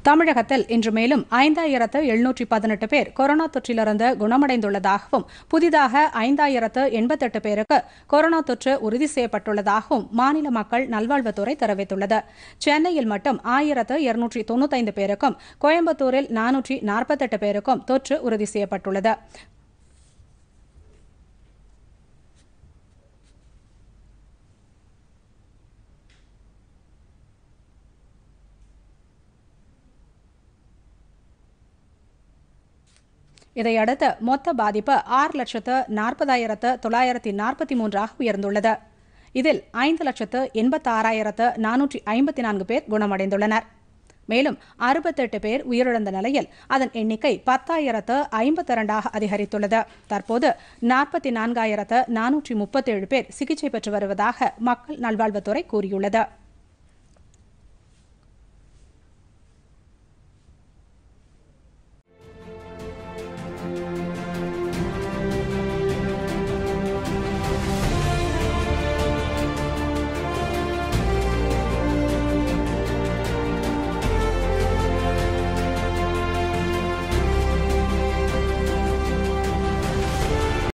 தமிழகத்தில் இன்று மேலும் ஐந்தாயிரத்து எழுநூற்றி பதினெட்டு பேர் கொரோனா தொற்றிலிருந்து குணமடைந்துள்ளதாகவும் புதிதாக ஐந்தாயிரத்து எண்பத்தெட்டு பேருக்கு கொரோனா தொற்று உறுதி செய்யப்பட்டுள்ளதாகவும் மாநில மக்கள் நல்வாழ்வுத்துறை தெரிவித்துள்ளது சென்னையில் மட்டும் ஆயிரத்து இருநூற்றி தொண்ணூத்தைந்து பேருக்கும் கோயம்புத்தூரில் நானூற்றி நாற்பத்தெட்டு பேருக்கும் தொற்று உறுதி செய்யப்பட்டுள்ளது இதையடுத்து மொத்த பாதிப்பு ஆறு லட்சத்து நாற்பதாயிரத்து தொள்ளாயிரத்தி நாற்பத்தி மூன்றாக உயர்ந்துள்ளது இதில் ஐந்து லட்சத்து எண்பத்தாறாயிரத்து நானூற்றி ஐம்பத்தி நான்கு பேர் குணமடைந்துள்ளனர் மேலும் அறுபத்தெட்டு பேர் உயிரிழந்த நிலையில் அதன் எண்ணிக்கை பத்தாயிரத்து ஐம்பத்தி இரண்டாக அதிகரித்துள்ளது தற்போது நாற்பத்தி நான்காயிரத்து நானூற்றி முப்பத்தேழு பேர் சிகிச்சை பெற்று வருவதாக மக்கள் நல்வாழ்வுத்துறை கூறியுள்ளது